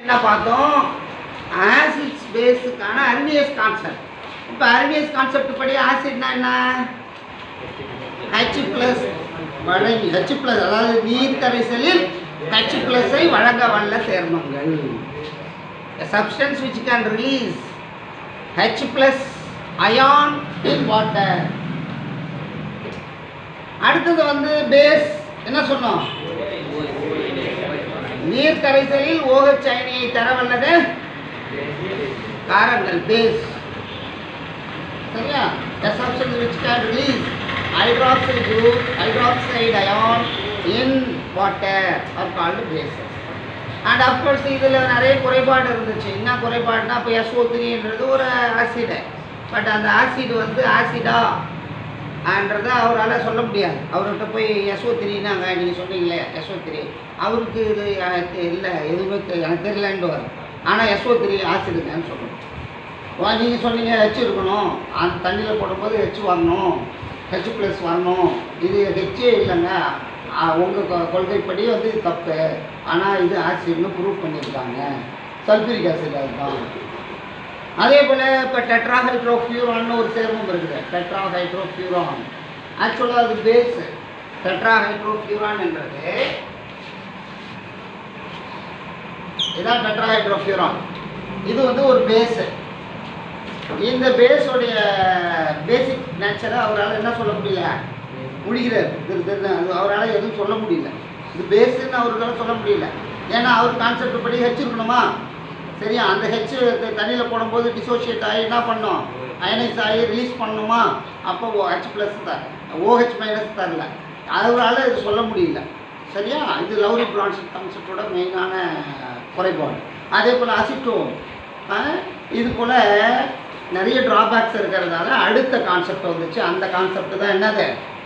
என்ன பார்த்தோம் acids பேஸுக்கான அர்னியஸ் concept இப்போ அர்னியஸ் கான்செப்ட் படி ஆசிட்னா என்ன ஹெச் ப்ளஸ் வழங்கி ஹெச் ப்ளஸ் அதாவது நீர் கரைசலில் ஹெச் ப்ளஸை வழங்க வல்ல சேர்மங்கள் substance which can release H plus ion in water அடுத்தது வந்து பேஸ் என்ன சொன்னோம் நீர் கரைசலில் OH அயனியை தர வல்லது காரங்கள் பேஸ் சரியா the substance which can release hydroxyl group hydroxide ion in water are called bases and of course இதில் நிறைய குறைபாடு இருந்துச்சு என்ன குறைபாடுனா இப்போ எஸ்ஓ த்ரீன்றது ஒரு ஆசிடு பட் அந்த ஆசிட் வந்து ஆசிடா ஆன்றதை அவரால் சொல்ல முடியாது அவர்கிட்ட போய் எஸ்ஓ த்ரீனாங்க நீங்கள் சொன்னீங்களே எஸ்ஓ த்ரீ அவருக்கு இது எனக்கு இல்லை எதுவுமே தெ- எனக்கு தெரியலன்ட்டு வரும் ஆனால் எஸ்ஓ த்ரீ ஆசிடுங்கன்னு சொல்லணும் நீங்கள் சொன்னீங்க ஹெச் இருக்கணும் அந்த தண்ணியில் போடும்போது ஹெச் வரணும் ஹெச் ப்ளஸ் வரணும் இது ஹெச்சே இல்லைங்க உங்கள் கொள்கைப்படி வந்து இது தப்பு ஆனால் இது ஆசிட்னு ப்ரூவ் பண்ணியிருக்காங்க சல்ஃபூரிக் ஆசிட் அதுதான் அதே போல் இப்போ டெட்ராஹைட்ரோஃபியூரான்னு ஒரு சேர்மம் இருக்குது டெட்ராஹைட்ரோஃபியூரான் ஆக்சுவலாக அது பேஸ் டெட்ராஹைட்ரோஃபியூரான் என்றது இதான் டெட்ராஹைட்ரோஃபியூரான் இது வந்து ஒரு பேஸு இந்த பேஸோடைய பேசிக் நேச்சரை அவரால் என்ன சொல்ல முடியல முடிகிறார் திரு திரு அது அவரால் எதுவும் சொல்ல முடியல இது பேஸுன்னு அவரால் சொல்ல முடியல ஏன்னா அவர் கான்செப்ட் படி ஹெச் இருக்கணுமா சரியா அந்த ஹெச் தண்ணியில் போடும்போது டிசோசியேட் ஆகி என்ன பண்ணும் அயனைஸ் ஆகி ரிலீஸ் பண்ணணுமா அப்போ ஹெச் ப்ளஸ் தான் ஓஹெச் மைனஸ் தரல அவரால் இது சொல்ல முடியல சரியா இது லவ்ரி பிரான்ஸ் கான்செப்டோட மெயினான குறைபாடு அதே போல் அசிட்டோன் இது போல் நிறைய ட்ராபேக்ஸ் இருக்கிறதால அடுத்த கான்செப்ட் வந்துச்சு அந்த கான்செப்ட் தான் என்னது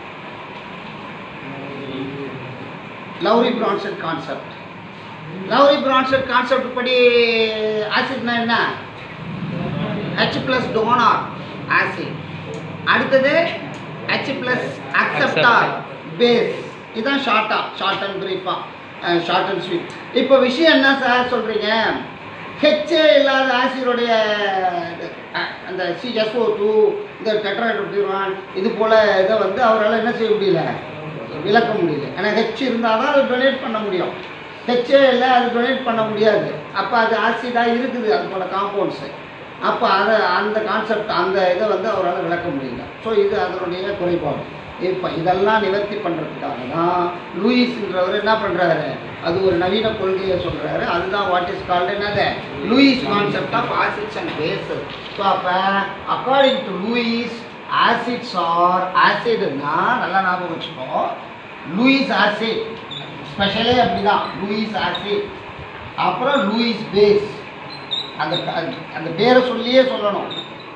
Lowry Bronsted concept Lowry Bronsted concept படி ஆசிட்னா என்ன ஹெச் ப்ளஸ் டோனார் ஆசிட் அடுத்தது ஹெச் ப்ளஸ் அக்செப்டார் பேஸ் இதுதான் ஷார்ட்டா ஷார்ட் அண்ட் ப்ரீஃபாக ஷார்ட் அண்ட் ஸ்வீட் இப்போ விஷயம் என்ன சார் சொல்கிறீங்க ஹெச்சே இல்லாத ஆசிடோடைய அந்த சிஎஸ்ஓ டூ இந்த டெட்ராய்டுபியூரான் இது போல் இதை வந்து அவரால் என்ன செய்ய முடியல விளக்க முடியல ஏன்னா ஹெச் இருந்தால் தான் அது டொனேட் பண்ண முடியும் ஹெச்சே இல்லை அது டொனேட் பண்ண முடியாது அப்போ அது ஆசிடாக இருக்குது அது போல் காம்பவுண்ட்ஸு அப்போ அதை அந்த கான்செப்ட் அந்த இதை வந்து அவரால் விளக்க முடியல ஸோ இது அதனுடைய குறைபாடு இப்போ இதெல்லாம் நிவர்த்தி பண்ணுறதுக்காக தான் லூயிஸ்ன்றவர் என்ன பண்ணுறாரு அது ஒரு நவீன கொள்கையை சொல்கிறாரு அதுதான் வாட் இஸ் கால்டு என்னது Lewis concept of acids and bases so அப்போ according to Lewis acids are ஆசிட்னா நல்லா ஞாபகம் வச்சுக்கோ லூயிஸ் ஆசிட் ஸ்பெஷலே அப்படிதான் லூயிஸ் ஆசிட் அப்புறம் லூயிஸ் பேஸ் அந்த அந்த பேரை சொல்லியே சொல்லணும்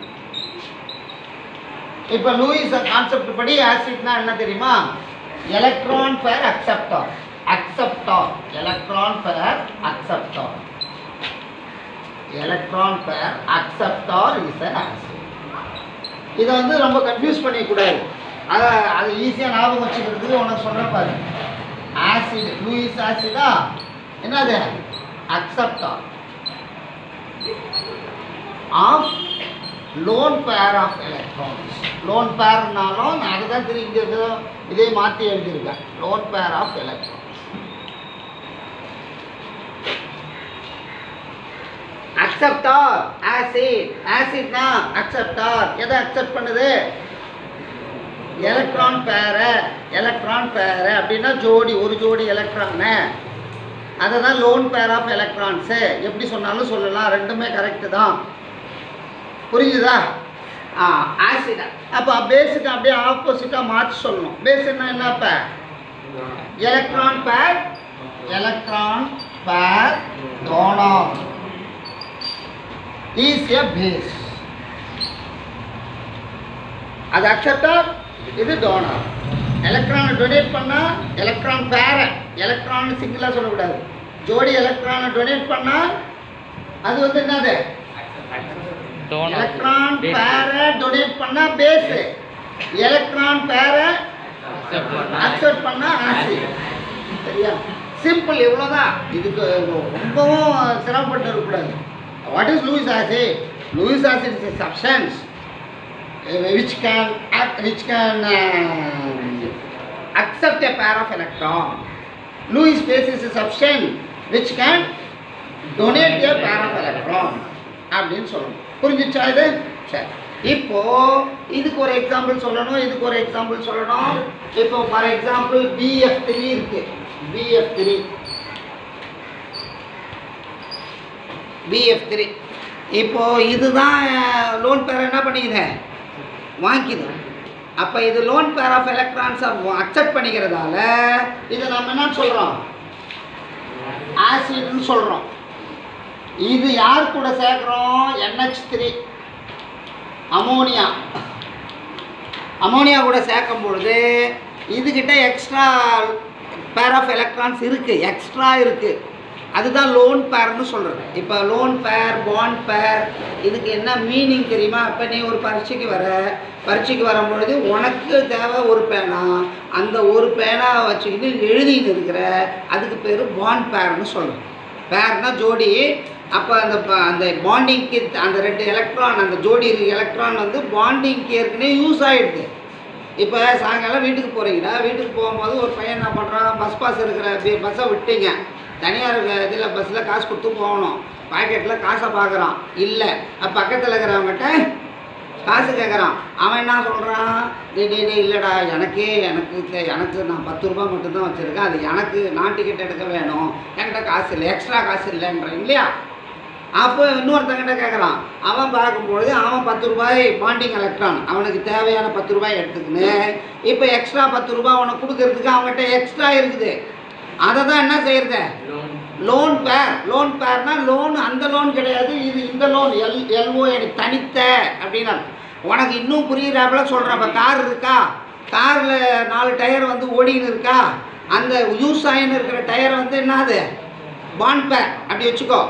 இப்போ லூயிஸ் கான்செப்ட் படி ஆசிட்னா என்ன தெரியுமா electron pair acceptor acceptor electron pair acceptor electron pair acceptor is acid இதை வந்து ரொம்ப கன்ஃபியூஸ் பண்ணிக்கூடாது அதை அது ஈஸியாக ஞாபகம் வச்சுக்கிறதுக்கு உனக்கு சொல்கிறேன் பாரு ஆசிட் லூயிஸ் ஆசிடா என்னது acceptor of lone pair of electrons lone பேர்னாலும் நான் அதுதான் திரும்பி இங்கே ஏதோ இதே மாற்றி எழுதியிருக்கேன் lone pair of electrons acceptor acid ஆசிட்னா அக்செப்டார் எதை அக்செப்ட் பண்ணுது எலக்ட்ரான் பேரை எலக்ட்ரான் பேரை அப்படின்னா ஜோடி ஒரு ஜோடி எலக்ட்ரானு அதை தான் லோன் பேர் ஆஃப் எலக்ட்ரான்ஸு எப்படி சொன்னாலும் சொல்லலாம் ரெண்டுமே கரெக்டு தான் புரிஞ்சுதா ஆ ஆசிட் அப்போ பேஸுக்கு அப்படியே ஆப்போசிட்டாக மாற்றி சொல்லணும் பேஸுன்னா என்ன இப்போ electron pair electron pair donor is a base அது அக்செப்டார் இது டோனார் எலக்ட்ரானை டொனேட் பண்ணால் எலக்ட்ரான் பேரை எலக்ட்ரான் சிங்கிளாக சொல்லக்கூடாது ஜோடி எலக்ட்ரானை டொனேட் பண்ணால் அது வந்து என்னது எலக்ட்ரான் பேரை டொனேட் பண்ணால் பேஸ் எலக்ட்ரான் பேரை அக்செப்ட் பண்ணால் ஆசிட் சரியா சிம்பிள் இவ்வளோதான் இதுக்கு ரொம்பவும் சிரமப்பட்டு இருக்கக்கூடாது what is Lewis acid Lewis acid is a substance uh, which can act, which can uh, accept a pair of electron. Lewis base is a substance which can donate a pair of electron. அப்படின்னு சொல்லணும் புரிஞ்சிச்சா இது சரி இப்போ இதுக்கு ஒரு example சொல்லணும் இதுக்கு ஒரு எக்ஸாம்பிள் சொல்லணும் இப்போ ஃபார் எக்ஸாம்பிள் பிஎஃப் த்ரீ இருக்கு பிஎஃப் த்ரீ பிஎஃப் த்ரீ இப்போ இதுதான் லோன் பேர் என்ன பண்ணிக்குது வாங்கிக்குது அப்போ இது லோன் பேர் ஆஃப் எலக்ட்ரான்ஸை அக்செப்ட் பண்ணிக்கிறதால இதை நம்ம என்ன சொல்கிறோம் ஆசிட்னு சொல்கிறோம் இது யார் கூட சேர்க்குறோம் NH3 த்ரீ அமோனியா அமோனியா கூட சேர்க்கும் பொழுது இதுகிட்ட எக்ஸ்ட்ரா பேர் ஆஃப் எலக்ட்ரான்ஸ் இருக்குது எக்ஸ்ட்ரா இருக்குது அதுதான் லோன் பேர்னு சொல்கிறது இப்போ லோன் பேர் பாண்ட் பேர் இதுக்கு என்ன மீனிங் தெரியுமா இப்போ நீ ஒரு பரீட்சைக்கு வர பரீட்சைக்கு வரும்பொழுது உனக்கு தேவை ஒரு பேனா அந்த ஒரு பேனாவை வச்சுக்கிட்டு எழுதிட்டு இருக்கிற அதுக்கு பேர் பாண்ட் பேர்னு சொல்கிறோம் பேர்னா ஜோடி அப்போ அந்த ப- அந்த பாண்டிங்க்கு அந்த ரெண்டு எலக்ட்ரான் அந்த ஜோடி எலக்ட்ரான் வந்து பாண்டிங்க்கு ஏற்கனவே யூஸ் ஆகிடுது இப்போ சாயங்காலம் வீட்டுக்கு போகிறீங்கன்னா வீட்டுக்கு போகும்போது ஒரு பையன் என்ன பண்ணுறான் பஸ் பாஸ் இருக்கிற பஸ்ஸை விட்டீங்க தனியார் இதில் பஸ்ஸில் காசு கொடுத்து போகணும் பாக்கெட்டில் காசை பார்க்குறான் இல்லை பக்கத்தில் இருக்கிறவங்ககிட்ட காசு கேட்குறான் அவன் என்ன சொல்கிறான் டே டே டே இல்லைடா எனக்கே எனக்கு தே- எனக்கு நான் பத்து ரூபா மட்டும்தான் வச்சுருக்கேன் அது எனக்கு நான் டிக்கெட் எடுக்க வேணும் என்கிட்ட காசு இல்லை எக்ஸ்ட்ரா காசு இல்லைன்றீங்க இல்லையா அப்போ இன்னொருத்தங்கிட்ட கேட்குறான் அவன் பார்க்கும்பொழுது அவன் பத்து ரூபாய் பாண்டிங் எலக்ட்ரான் அவனுக்கு தேவையான பத்து ரூபாய் எடுத்துக்கின்னு இப்போ எக்ஸ்ட்ரா பத்து ரூபாய் அவனுக்கு கொடுக்கறதுக்கு அவங்ககிட்ட எக்ஸ்ட்ரா இருக்குது அதை தான் என்ன செய்யறது லோன் பேர் லோன் பேர்னா லோன் அந்த லோன் கிடையாது இது இந்த லோன் எல் எல்ஓ தனித்த அப்படின்னா உனக்கு இன்னும் புரியுறாப்புல சொல்கிறேன் இப்போ கார் இருக்கா காரில் நாலு டயர் வந்து ஓடின்னு இருக்கா அந்த யூஸ் ஆகின்னு இருக்கிற டயர் வந்து என்னது பாண்ட் பேர் அப்படி வச்சுக்கோ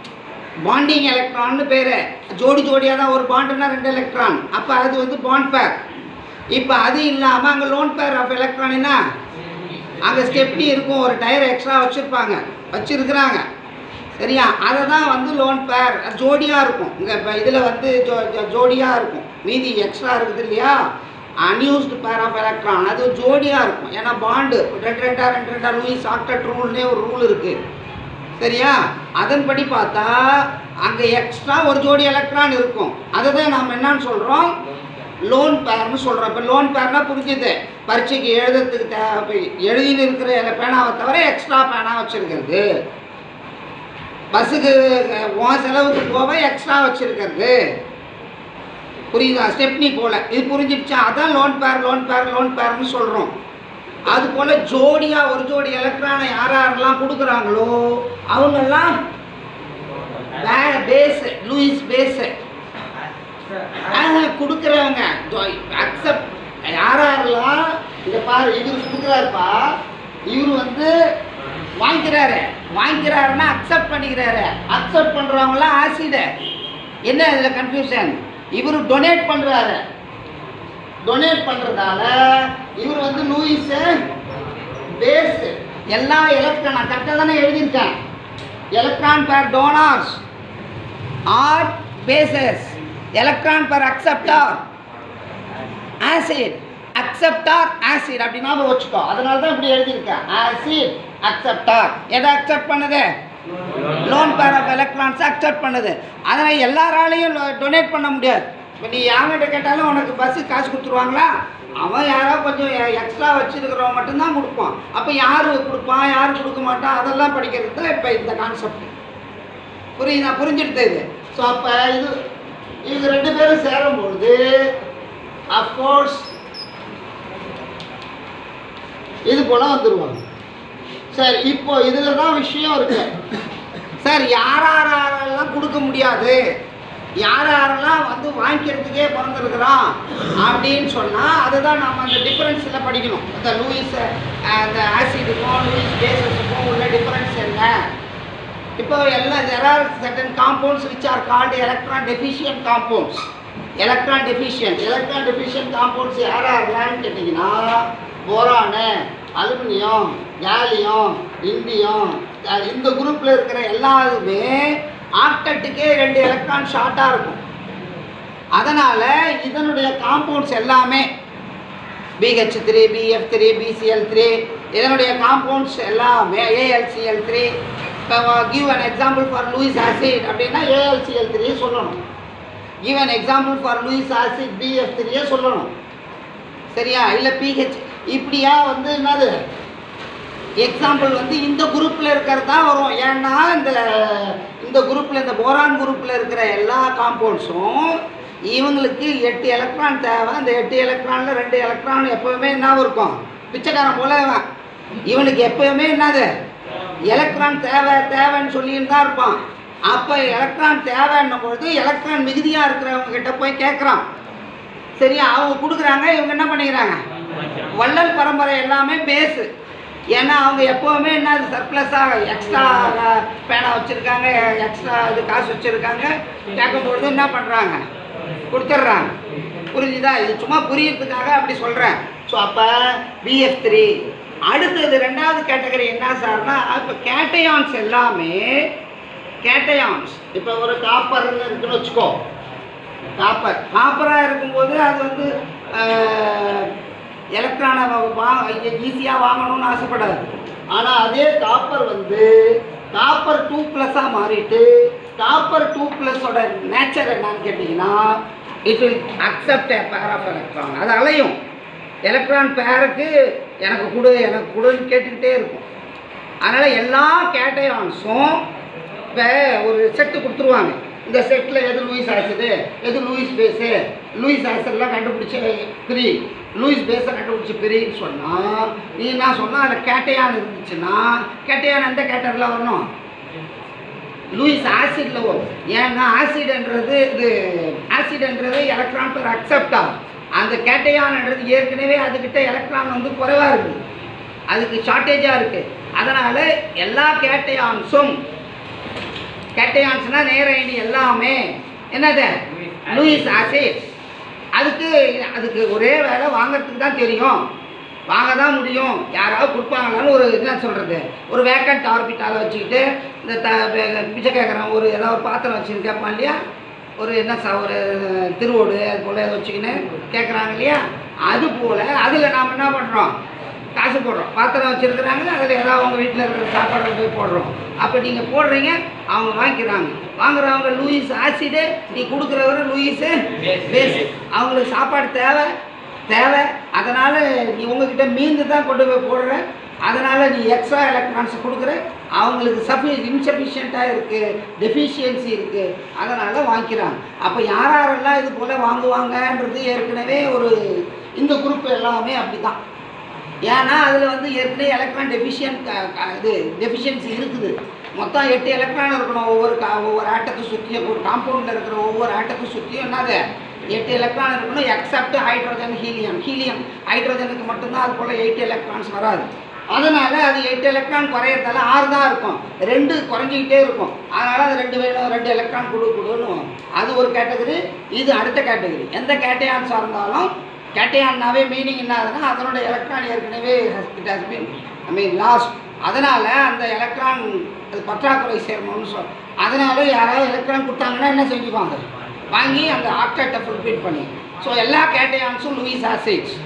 பாண்டிங் எலக்ட்ரான்னு பேர் ஜோடி ஜோடியாக தான் ஒரு பாண்டுனா ரெண்டு எலக்ட்ரான் அப்போ அது வந்து பாண்ட் பேர் இப்போ அது இல்லாமல் அங்கே லோன் பேர் ஆஃப் எலக்ட்ரானின்னா அங்கே ஸ்டெப்னி இருக்கும் ஒரு டயர் எக்ஸ்ட்ரா வச்சுருப்பாங்க வச்சுருக்குறாங்க சரியா அதை தான் வந்து லோன் பேர் ஜோடியாக இருக்கும் இங்கே இப்போ இதில் வந்து ஜோ ஜோ- ஜோடியாக இருக்கும் மீதி எக்ஸ்ட்ரா இருக்குது இல்லையா அன்யூஸ்டு பேர் ஆஃப் எலக்ட்ரான் அது ஜோடியாக இருக்கும் ஏன்னா பாண்டு ரெண்டு ரெண்டா ரெண்டு ரெண்டா லூயிஸ் ஆக்டட் ரூல்னே ஒரு ரூல் இருக்குது சரியா அதன்படி பார்த்தா அங்கே எக்ஸ்ட்ரா ஒரு ஜோடி எலக்ட்ரான் இருக்கும் அதை தான் நாம் என்னன்னு சொல்கிறோம் லோன் பேர்னு சொல்கிறோம் இப்போ லோன் பேர்னா புரிஞ்சுது பரீட்சைக்கு எழுதுறதுக்கு தேவை எழுதின்னு இருக்கிற எல- பேனாவை தவிர எக்ஸ்ட்ரா பேனா வச்சுருக்கிறது பஸ்ஸுக்கு அஹ், உன் செலவுக்கு போக எக்ஸ்ட்ரா வச்சுருக்கிறது புரியுதா ஸ்டெப்னி போல இது புரிஞ்சிடுச்சா அதான் lone pair lone pair loan பேர்னு சொல்கிறோம் அது போல் ஜோடியாக ஒரு ஜோடி எலக்ட்ரானை யார் யாரெல்லாம் கொடுக்குறாங்களோ அவங்கெல்லாம் பேஸு லூயிஸ் பேஸு கொடுக்குறவங்க அக்செப்ட் யார் யாரெல்லாம் இதை பாரு இவர் கொடுக்குறாருப்பா இவர் வந்து வாங்கிக்கிறாரு வாங்கிக்கிறாருன்னா அக்செப்ட் பண்ணிக்கிறாரு அக்செப்ட் பண்ணுறவங்களாம் ஆசிடு என்ன இதில் கன்ஃபியூஷன் இவர் டொனேட் பண்ணுறாரு டொனேட் பண்ணுறதால இவர் வந்து லூயிஸு பேஸ் எல்லா எலக்ட்ரான் நான் கரெக்டாக தானே எழுதியிருக்கேன் electron pair donors are bases electron pair acceptor acid acceptor acid அப்படி ஞாபகம் வச்சுக்கோ அதனால தான் இப்படி எழுதியிருக்கேன் ஆசிட் அக்செப்டார் எதை அக்செப்ட் பண்ணுது lone pair of electrons accept பண்ணுது அதனால் எல்லாராலையும் டொனேட் பண்ண முடியாது இப்போ நீ யார்கிட்ட கேட்டாலும் உனக்கு பஸ்ஸு காசு கொடுத்துருவாங்களா அவன் யாரோ கொஞ்சம் எக்ஸ்ட்ரா வச்சுருக்கிறவன் மட்டும்தான் கொடுப்பான் அப்போ யார் கொடுப்பான் யார் கொடுக்க மாட்டான் அதெல்லாம் படிக்கிறது தான் இப்போ இந்த கான்செப்ட் புரியுதா புரிஞ்சுடுது இது ஸோ அப்போ இது இவங்க ரெண்டு பேரும் சேரும்பொழுது அஃப்கோர்ஸ் இது போல் வந்துடுவாங்க சரி இப்போ இதில் தான் விஷயம் இருக்கு சார் யார் யாரெல்லாம் கொடுக்க முடியாது யார் யாரெல்லாம் வந்து வாங்கிக்கிறதுக்கே பிறந்திருக்கிறான் அப்படின்னு சொன்னால் அதுதான் நம்ம அந்த டிஃப்ரென்ஸில் படிக்கணும் இந்த லூயிஸ் அந்த ஆசிடுக்கும் லூயிஸ் பேசஸுக்கும் உள்ள டிஃப்ரென்ஸ் என்ன இப்போ எல்லாம் there are certain compounds which are called electron deficient compounds electron deficient electron deficient compounds யார் யாரெல்லாம் கேட்டிங்கன்னா போரானு அலுமினியம் கேலியம் இண்டியம் அஹ் இந்த குரூப்பில் இருக்கிற எல்லாருமே ஆக்டட்டுக்கே ரெண்டு எலக்ட்ரான் ஷார்ட்டாக இருக்கும் அதனால் இதனுடைய காம்பவுண்ட்ஸ் எல்லாமே BH three BF three BCl three இதனுடைய காம்பவுண்ட்ஸ் எல்லாமே ஏஎல்சிஎல் த்ரீ இப்போ give an example for Lewis acid அப்படின்னா ஏஎல்சிஎல் த்ரீ சொல்லணும் give an example for Lewis acid BF த்ரீயே சொல்லணும் சரியா இல்லை பிஹெச் இப்படியா வந்து என்னது எக்ஸாம்பிள் வந்து இந்த குரூப்பில் இருக்கிறது தான் வரும் ஏன்னா இந்த இந்த குரூப்பில் இந்த போரான் குரூப்பில் இருக்கிற எல்லா காம்பவுண்ட்ஸும் இவங்களுக்கு எட்டு எலக்ட்ரான் தேவை அந்த எட்டு எலக்ட்ரானில் ரெண்டு எலக்ட்ரான் எப்போவுமே என்ன இருக்கும் பிச்சைக்காரன் போல இவன் இவனுக்கு எப்போவுமே என்னது எலக்ட்ரான் தேவை தேவைன்னு சொல்லிட்டு தான் இருப்பான் அப்போ எலக்ட்ரான் தேவைன்னும் பொழுது எலக்ட்ரான் மிகுதியாக இருக்கிறவங்க கிட்ட போய் கேட்குறான் சரியா அவங்க கொடுக்குறாங்க இவங்க என்ன பண்ணிக்கிறாங்க வள்ளல் பரம்பரை எல்லாமே பேஸு ஏன்னா அவங்க எப்போவுமே என்ன சர்ப்ளஸாக எக்ஸ்ட்ரா பேனா வச்சுருக்காங்க எக்ஸ்ட்ரா இது காசு வச்சுருக்காங்க கேட்கும்பொழுது என்ன பண்ணுறாங்க கொடுத்துட்றாங்க புரிஞ்சுதா இது சும்மா புரியறதுக்காக அப்படி சொல்கிறேன் ஸோ அப்போ பிஎஃப் த்ரீ அடுத்தது ரெண்டாவது கேட்டகரி என்ன சார்னா இப்போ கேட்டயான்ஸ் எல்லாமே கேட்டயான்ஸ் இப்போ ஒரு காப்பர்னு இருக்குன்னு வச்சுக்கோ காப்பர் காப்பராக இருக்கும்போது அது வந்து எலக்ட்ரானை வா ஈஸியாக வாங்கணும்னு ஆசைப்படாது ஆனால் அதே காப்பர் வந்து காப்பர் டூ ப்ளஸ்ஸாக மாறிட்டு காப்பர் டூ ப்ளஸோட நேச்சர் என்னன்னு கேட்டிங்கன்னா it will accept a pair of electron அது அலையும் எலக்ட்ரான் பேருக்கு எனக்கு கொடு எனக்கு கொடுன்னு கேட்டுக்கிட்டே இருக்கும் அதனால் எல்லா கேட்டயான்ஸும் இப்போ ஒரு செட்டு கொடுத்துருவாங்க இந்த செட்டில் எது லூயிஸ் ஆசிடு எது லூயிஸ் பேஸு லூயிஸ் ஆசிட்லாம் கண்டுபிடிச்சி பிரி லூயிஸ் பேஸை கண்டுபிடிச்சி பிரின்னு சொன்னால் நீ என்ன சொன்னால் அதில் கேட்டையான் இருந்துச்சுன்னா கேட்டையான் எந்த கேட்டரில் வரணும் லூயிஸ் ஆசிடில் வரும் ஏன்னா ஆசிட்ன்றது இது ஆசிட்ன்றது எலக்ட்ரான் பேர் அக்செப்ட் ஆகும் அந்த கேட்டையான்ன்றது ஏற்கனவே அதுக்கிட்ட எலக்ட்ரான் வந்து குறைவாக இருக்குது அதுக்கு ஷார்ட்டேஜாக இருக்குது அதனால் எல்லா கேட்டையான்ஸும் கேட்டையான்ஸ்னால் நேர ஐடி எல்லாமே என்னது லூயிஸ் ஆசிட் அதுக்கு அதுக்கு ஒரே வேலை வாங்குறதுக்கு தான் தெரியும் வாங்க தான் முடியும் யாராவது கொடுப்பாங்களான்னு ஒரு என்ன சொல்கிறது ஒரு வேக்கண்ட் ஆர்பிட்டால வச்சுக்கிட்டு இந்த த வே- பிச்சை கேட்குறேன் ஒரு ஏதாவது ஒரு பாத்திரம் வச்சுன்னு கேட்பான் இல்லையா ஒரு என்ன ச ஒரு திருவோடு அது போல் ஏதோ வச்சுக்கின்னு கேட்குறாங்க இல்லையா அது போல் அதில் நாம் என்ன பண்ணுறோம் காசு போடுறோம் பாத்திரம் வச்சுருக்குறாங்க அதில் ஏதாவது அவங்க வீட்டில் இருக்கிற சாப்பாடு போய் போடுறோம் அப்போ நீங்கள் போடுறீங்க அவங்க வாங்கிக்கிறாங்க வாங்குறவங்க லூயிஸ் ஆசிடு நீ கொடுக்குறவரு லூயிஸு பேஸ் அவங்களுக்கு சாப்பாடு தேவை தேவை அதனால் நீ உங்ககிட்ட மீந்து தான் கொண்டு போய் போடுற அதனால் நீ எக்ஸ்ட்ரா எலக்ட்ரான்ஸ் கொடுக்குற அவங்களுக்கு சஃபி இன்சஃபிஷியண்ட்டாக இருக்குது டெஃபிஷியன்சி இருக்குது அதனால் வாங்கிக்கிறாங்க அப்போ யார் யாரெல்லாம் இது போல் வாங்குவாங்கன்றது ஏற்கனவே ஒரு இந்த குரூப் எல்லாமே அப்படி தான் ஏன்னா அதில் வந்து ஏற்கனவே எலக்ட்ரான் டெஃபிஷியன்ட் இது டெஃபிஷியன்சி இருக்குது மொத்தம் எட்டு எலக்ட்ரான் இருக்கணும் ஒவ்வொரு கா ஒவ்வொரு ஆட்டத்தை சுற்றியும் ஒரு காம்பவுண்டில் இருக்கிற ஒவ்வொரு ஆட்டத்தை சுற்றியும் என்னது எட்டு எலக்ட்ரான் இருக்கணும் எக்ஸப்ட் ஹைட்ரோஜன் ஹீலியம் ஹீலியம் ஹைட்ரோஜனுக்கு மட்டும்தான் அது போல் எயிட் எலக்ட்ரான்ஸ் வராது அதனால் அது எட்டு எலக்ட்ரான் குறையிறதால ஆறு தான் இருக்கும் ரெண்டு குறைஞ்சிக்கிட்டே இருக்கும் அதனால் அது ரெண்டு வேணும் ரெண்டு எலக்ட்ரான் கொடு கொடுன்னு வரும். அது ஒரு கேட்டகரி இது அடுத்த கேட்டகரி எந்த கேட்டையான்ஸாக இருந்தாலும் கேட்டையான்னாவே மீனிங் என்னதுன்னா அதனோட எலக்ட்ரான் ஏற்கனவே it has been I mean lost அதனால் அந்த எலக்ட்ரான் அது பற்றாக்குறை சேரணும்னு சொல் அதனால யாராவது எலக்ட்ரான் கொடுத்தாங்கன்னா என்ன செஞ்சுக்குவாங்க வாங்கி அந்த ஆக்டேட்டை ஃபுல்ஃபில் பண்ணி ஸோ எல்லா கேட்டையான்ஸும் லூயிஸ் ஆசிட்ஸ்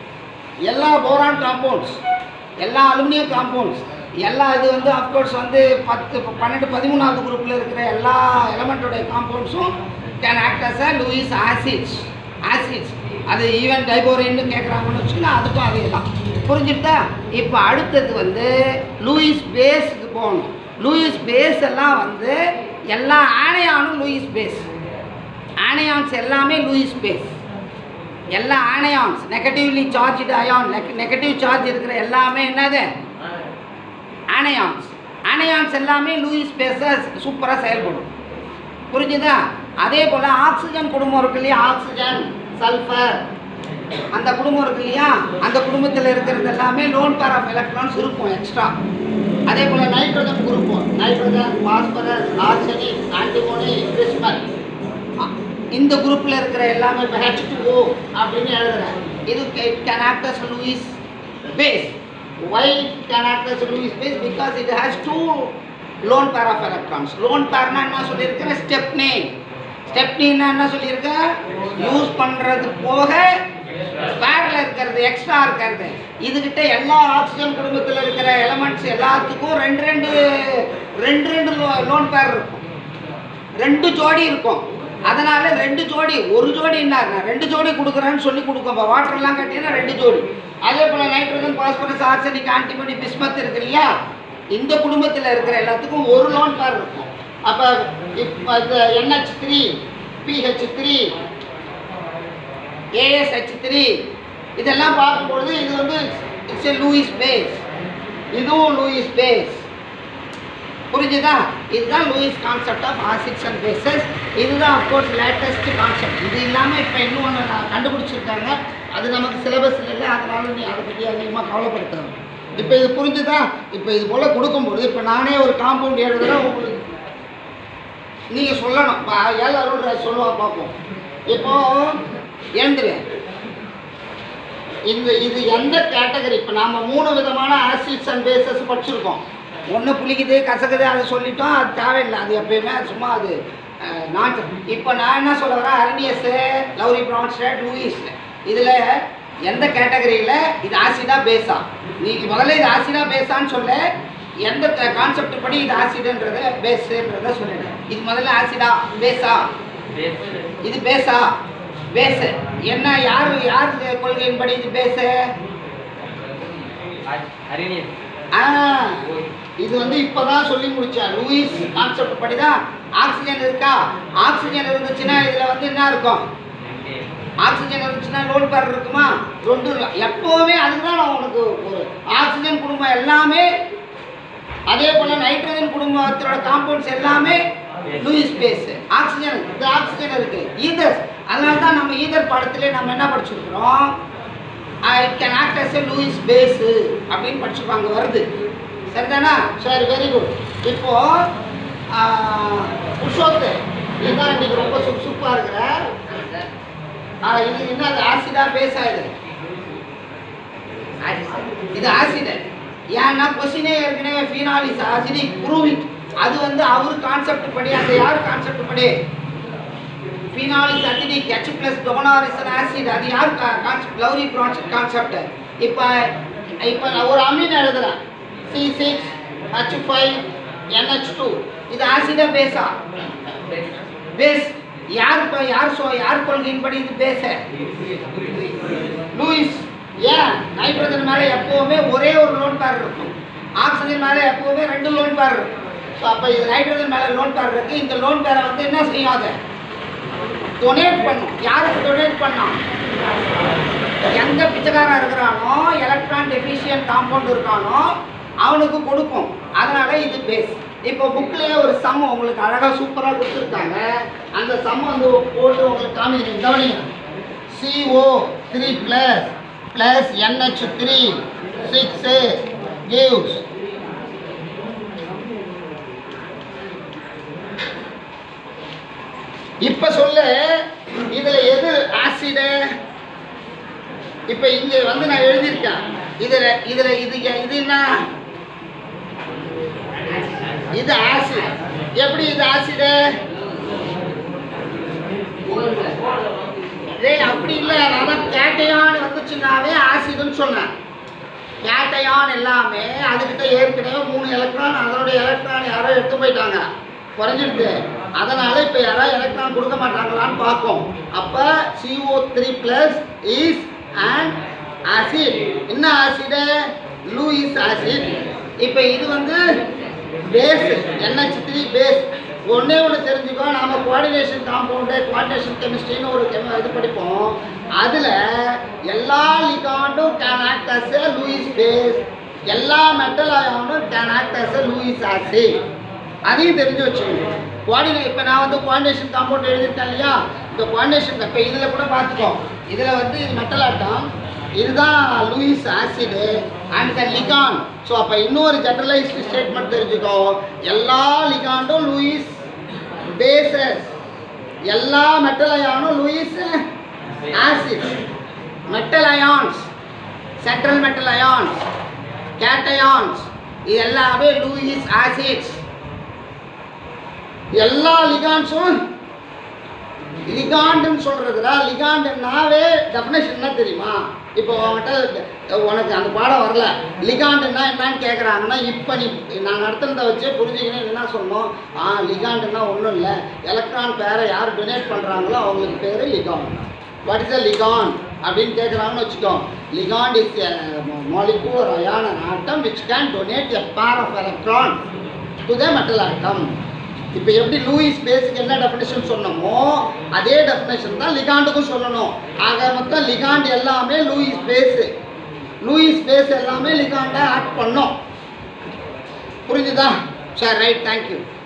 எல்லா போரான் காம்பவுண்ட்ஸ் எல்லா அலுமினியம் காம்பவுண்ட்ஸ் எல்லா இது வந்து அஃப்கோர்ஸ் வந்து பத்து பன்னெண்டு பதிமூணாவது குரூப்பில் இருக்கிற எல்லா எலமெண்ட்டோடைய காம்பவுண்ட்ஸும் can act as a Lewis acids acids அது ஈவன் டைபோரின்னு கேட்குறாங்கன்னு வச்சுக்கோங்க அதுக்கும் அதே தான் புரிஞ்சுட்டா இப்போ அடுத்தது வந்து லூயிஸ் பேஸுக்கு போகணும் லூயிஸ் பேஸ் எல்லாம் வந்து எல்லா ஆணையானும் லூயிஸ் பேஸ் ஆனையான்ஸ் எல்லாமே லூயிஸ் பேஸ் எல்லா anions negatively charged ion negative charge இருக்கிற எல்லாமே என்னது ஆனையான்ஸ் ஆனையான்ஸ் எல்லாமே லூயிஸ் பேஸை சூப்பராக செயல்படும் புரிஞ்சுதா அதே போல் ஆக்சிஜன் குடும்பம் இருக்கு இல்லையா ஆக்சிஜன் சல்ஃபர் அந்த குடும்பம் இருக்கு இல்லையா அந்த குடும்பத்தில் இருக்கிறது எல்லாமே லோன் பேர் ஆஃப் எலக்ட்ரான்ஸ் இருக்கும் எக்ஸ்ட்ரா அதே போல் நைட்ரஜன் குரூப்பம் நைட்ரஜன் பாஸ்பரஸ் ஆர்சனிக் ஆன்டிமோனி கிறிஸ்மல் இந்த குரூப்பில் இருக்கிற எல்லாமே ஹெச் டூ ஓ அப்படின்னு எழுதுறேன் இது can act as Lewis base why it can act as a Lewis base because it has two lone pair of electrons lone pairனா என்ன சொல்லியிருக்கேன் ஸ்டெப்னி ஸ்டெப்னின்னா என்ன சொல்லியிருக்கேன் யூஸ் பண்ணுறது போக ஸ்பேரில் இருக்கிறது எக்ஸ்ட்ரா இருக்கிறது இதுகிட்ட எல்லா ஆக்சிஜன் குடும்பத்தில் இருக்கிற எலமெண்ட்ஸ் எல்லாத்துக்கும் ரெண்டு ரெண்டு ரெண்டு ரெண்டு லோன் பேர் இருக்கும் ரெண்டு ஜோடி இருக்கும் அதனால ரெண்டு ஜோடி ஒரு ஜோடி என்ன ரெண்டு ஜோடி கொடுக்குறேன்னு சொல்லி கொடுக்கும் இப்போ வாட்டர்லாம் கட்டினா ரெண்டு ஜோடி அதே போல் nitrogen phosphorus arsenic antimony bismuth இருக்கு இல்லையா இந்த குடும்பத்தில் இருக்கிற எல்லாத்துக்கும் ஒரு லோன் பேர் இருக்கும் அப்போ இப்போ இந்த NH three PH three AsH three இதெல்லாம் பார்க்கும்பொழுது இது வந்து இட்ஸ் எ லூயிஸ் பேஸ் இதுவும் லூயிஸ் பேஸ் புரிஞ்சுதா இதுதான் Lewis concept of acids and bases இதுதான் அஃப்கோர்ஸ் லேட்டஸ்ட் கான்செப்ட் இது இல்லாமல் இப்போ இன்னும் ஒன்று நான் கண்டுபிடிச்சிருக்காங்க அது நமக்கு சிலபஸில் இல்லை அதனால நீ அதை பற்றி அதிகமாக கவலைப்படுத்தணும் இப்போ இது புரிஞ்சுதா இப்போ இது போல் கொடுக்கும்போது இப்போ நானே ஒரு காம்பவுண்ட் எழுதுறேன் உங்களுக்கு நீங்கள் சொல்லணும் இப்போ ஏழு அருள் சொல்லுவா பார்ப்போம் இப்போ எழுந்துரு இந்த இது எந்த கேட்டகரி இப்போ நாம் மூணு விதமான ஆசிட்ஸ் அண்ட் பேசஸ் படிச்சிருக்கோம் ஒன்று புளிக்குது கசக்குது அதை சொல்லிட்டோம் அது தேவையில்லை அது எப்பயுமே சும்மா அது நான் இப்போ நான் என்ன சொல்ல வரேன் அர்னியஸு லவ்ரி ப்ரான்ஸ்டட் லூயிஸ் இதில் எந்த கேட்டகரியில் இது ஆசிடா பேஸா நீங்கள் முதல்ல இது ஆசிடா பேஸான்னு சொல்ல எந்த கான்செப்ட் படி இது ஆசிடுன்றத பேஸுன்றத சொல்லிடுறேன் இது முதல்ல ஆசிடா பேஸா இது பேஸா பேஸு என்ன யார் யார் கொள்கையின்படி இது பேஸு ஆ இது வந்து இப்போதான் சொல்லி முடிச்சேன் லூயிஸ் கான்செப்ட் படி தான் ஆக்சிஜன் இருக்கா ஆக்சிஜன் இருந்துச்சுன்னா இதில் வந்து என்ன இருக்கும் ஆக்சிஜன் இருந்துச்சுன்னா லோன் பேர் இருக்குமா ரெண்டு இல்லை எப்போவுமே அதுதான் நான் உனக்கு ஒரு ஆக்சிஜன் குடும்பம் எல்லாமே அதே போல் நைட்ரஜன் குடும்பத்தோட காம்பவுண்ட்ஸ் எல்லாமே லூயிஸ் பேஸ் ஆக்சிஜன் இது ஆக்சிஜன் இருக்கு ஈதர் அதனால தான் நம்ம ஈதர் பாடத்திலே நம்ம என்ன படிச்சிருக்கிறோம் it can act as a Lewis base அப்படின்னு படிச்சிருப்பாங்க வருது சரிதானா சரி வெரி குட் இப்போ புஷோத்து இதுதான் இன்னைக்கு ரொம்ப சுப் சுப்பாக இருக்கிற ஆ, இது என்ன அது ஆசிடா பேஸா இது இது ஆசிட் ஏன்னா கொஸ்டினே ஏற்கனவே phenol is acidic prove it அது வந்து அவர் கான்செப்ட் படி அந்த யார் கான்செப்ட் படி phenol is acidic H plus donor is an acid அது யார் கான்செப்ட் லவ்ரி கான்செப்ட் இப்போ இப்போ நான் ஒரு அமீன் எழுதுறேன் C six H five NH two இது ஆசிடா பேஸா பேஸ் யார் இப்போ யார் சொ யார் கொள்கையின்படி இது பேச லூயிஸ் ஏன் நைட்ரஜன் மேலே எப்போவுமே ஒரே ஒரு லோன் பேர் இருக்கும் ஆக்சிஜன் மேலே எப்போவுமே ரெண்டு லோன் பேர் இருக்கும் ஸோ அப்போ இது நைட்ரஜன் மேலே லோன் பேர் இருக்கு இந்த லோன் பேரை வந்து என்ன செய்யாத டொனேட் பண்ணும் யாருக்கு டொனேட் பண்ணோம் எந்த பிச்சைக்காரன் இருக்கிறானோ எலக்ட்ரான் டெஃபிஷியன்ட் காம்பவுண்ட் இருக்கானோ அவனுக்கு கொடுக்கும் அதனால இது பேஸ் இப்போ புக்லேயே ஒரு சம் உங்களுக்கு அழகாக சூப்பராக கொடுத்துருக்காங்க அந்த சம் வந்து போட்டு உங்களுக்கு காமிக்கிறேன் கவனிங்க CO three plus plus NH three six gives இப்போ சொல்லு இதில் எது ஆசிடு இப்போ இங்கே வந்து நான் எழுதியிருக்கேன் இதில் இதில் இது இது என்ன இது ஆசிட் எப்படி இது ஆசிடு டேய் அப்படி இல்லை நான் கேட்டையான் வந்துச்சுன்னாவே ஆசிடுன்னு சொன்னேன் கேட்டையான் எல்லாமே அதுக்கிட்ட ஏற்கனவே மூணு எலக்ட்ரான் அதனுடைய எலக்ட்ரான் யாரோ எடுத்து போயிட்டாங்க குறைஞ்சிடுது அதனால இப்போ யாராவது எலக்ட்ரான் கொடுக்க மாட்டாங்களான்னு பார்ப்போம் அப்போ CO three plus is and acid என்ன ஆசிடு லூயிஸ் ஆசிட் இப்போ இது வந்து பேஸ் NH த்ரீ பேஸ் ஒன்றே ஒன்று தெரிஞ்சுக்கோ நாம கோஆர்டினேஷன் காம்பவுண்டு கோஆர்டினேஷன் கெமிஸ்ட்ரின்னு ஒரு கெமி இது படிப்போம் அதில் எல்லா லிகாண்டும் can act as a Lewis base எல்லா மெட்டல் அயானும் can act as a Lewis acid அதையும் தெரிஞ்சு வச்சுக்கணும் கோஆர்டினே இப்போ நான் வந்து கோஆர்டினேஷன் காம்பவுண்ட் எழுதியிருக்கேன் இல்லையா இந்த கோஆர்டினேஷன் இப்போ இதில் கூட பார்த்துக்கோ இதில் வந்து இது மெட்டல் ஆட்டம் இதுதான் Lewis acid and the ligand so அப்போ இன்னொரு ஜெனரலைஸ்டு ஸ்டேட்மெண்ட் தெரிஞ்சுக்கோ எல்லா லிகாண்டும் லூயிஸ் பேசஸ் எல்லா மெட்டல் அயானும் Lewis acid metal ions central metal ions cations இது எல்லாமே லூயிஸ் ஆசிட்ஸ் எல்லா லிகான்ஸும் லிகாண்டுன்னு சொல்கிறதுல லிகாண்டுனாவே டெஃபினேஷன் என்ன தெரியுமா இப்போ உங்ககிட்ட உனக்கு அந்த பாடம் வரல லிகாண்டுன்னா என்னன்னு கேட்குறாங்கன்னா இப்போ நீ நான் நடத்துனதை வச்சே புரிஞ்சுக்கணும் என்ன சொன்னோம் ஆ லிகாண்டுன்னா ஒன்றும் இல்லை எலக்ட்ரான் பேரை யார் டொனேட் பண்ணுறாங்களோ அவங்களுக்கு பேர் ligand what is a ligand அப்படின்னு கேட்குறாங்கன்னு வச்சுக்கோ லிகாண்ட் இஸ் மாலிகூ ஒரு அயான atom which can donate a pair of electron to the metal atom இப்போ எப்படி லூயிஸ் பேஸுக்கு என்ன டெஃபினேஷன் சொன்னோமோ அதே டெஃபினேஷன் தான் லிகாண்டுக்கும் சொல்லணும் ஆக மொத்தம் லிகாண்ட் எல்லாமே லூயிஸ் பேஸு லூயிஸ் பேஸ் எல்லாமே லிகாண்டை ஆட் பண்ணோம் புரிஞ்சுதா சரி ரைட் தேங்க்யூ